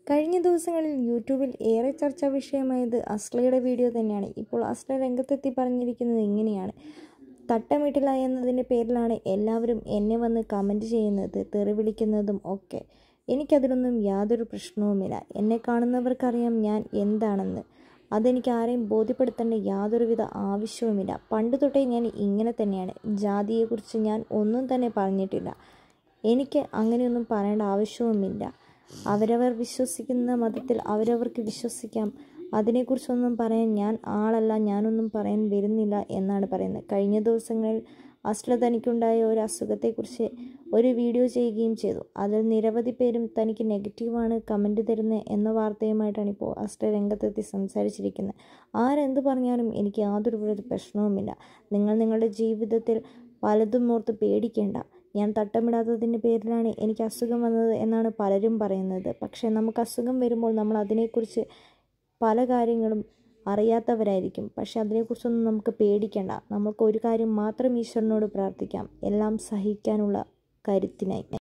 കഴിഞ്ഞ ദിവസങ്ങളിൽ യൂട്യൂബിൽ ഏറെ ചർച്ചാ വിഷയമായത് അസ്ലയുടെ വീഡിയോ തന്നെയാണ് ഇപ്പോൾ അസ്ല രംഗത്തെത്തി പറഞ്ഞിരിക്കുന്നത് ഇങ്ങനെയാണ് തട്ടമിട്ടില്ല എന്നതിൻ്റെ പേരിലാണ് എല്ലാവരും എന്നെ വന്ന് കമൻറ്റ് ചെയ്യുന്നത് തെറി വിളിക്കുന്നതും ഒക്കെ എനിക്കതിലൊന്നും യാതൊരു പ്രശ്നവുമില്ല എന്നെ കാണുന്നവർക്കറിയാം ഞാൻ എന്താണെന്ന് അതെനിക്ക് ആരെയും ബോധ്യപ്പെടുത്തേണ്ട യാതൊരുവിധ ആവശ്യവുമില്ല പണ്ട് തൊട്ടേ ഞാൻ ഇങ്ങനെ തന്നെയാണ് ജാതിയെക്കുറിച്ച് ഞാൻ ഒന്നും തന്നെ പറഞ്ഞിട്ടില്ല എനിക്ക് അങ്ങനെയൊന്നും പറയേണ്ട ആവശ്യവുമില്ല അവരവർ വിശ്വസിക്കുന്ന മതത്തിൽ അവരവർക്ക് വിശ്വസിക്കാം അതിനെക്കുറിച്ചൊന്നും പറയാൻ ഞാൻ ആളല്ല ഞാനൊന്നും പറയാൻ വരുന്നില്ല എന്നാണ് പറയുന്നത് കഴിഞ്ഞ ദിവസങ്ങളിൽ അസ്ല തനിക്കുണ്ടായ ഒരു അസുഖത്തെക്കുറിച്ച് ഒരു വീഡിയോ ചെയ്യുകയും ചെയ്തു അതിൽ നിരവധി പേരും തനിക്ക് നെഗറ്റീവാണ് കമൻറ്റ് തരുന്നത് എന്ന വാർത്തയുമായിട്ടാണ് ഇപ്പോൾ അസ്ല രംഗത്തെത്തി സംസാരിച്ചിരിക്കുന്നത് ആരെന്ത് പറഞ്ഞാലും എനിക്ക് യാതൊരു വിധ പ്രശ്നവുമില്ല നിങ്ങൾ നിങ്ങളുടെ ജീവിതത്തിൽ പലതും ഓർത്ത് പേടിക്കേണ്ട ഞാൻ തട്ടമിടാത്തതിൻ്റെ പേരിലാണ് എനിക്ക് അസുഖം വന്നത് എന്നാണ് പലരും പറയുന്നത് പക്ഷേ നമുക്ക് അസുഖം വരുമ്പോൾ നമ്മൾ അതിനെക്കുറിച്ച് പല കാര്യങ്ങളും അറിയാത്തവരായിരിക്കും പക്ഷെ അതിനെക്കുറിച്ചൊന്നും നമുക്ക് പേടിക്കേണ്ട നമുക്ക് ഒരു കാര്യം മാത്രം ഈശ്വരനോട് പ്രാർത്ഥിക്കാം എല്ലാം സഹിക്കാനുള്ള കരുത്തിനായി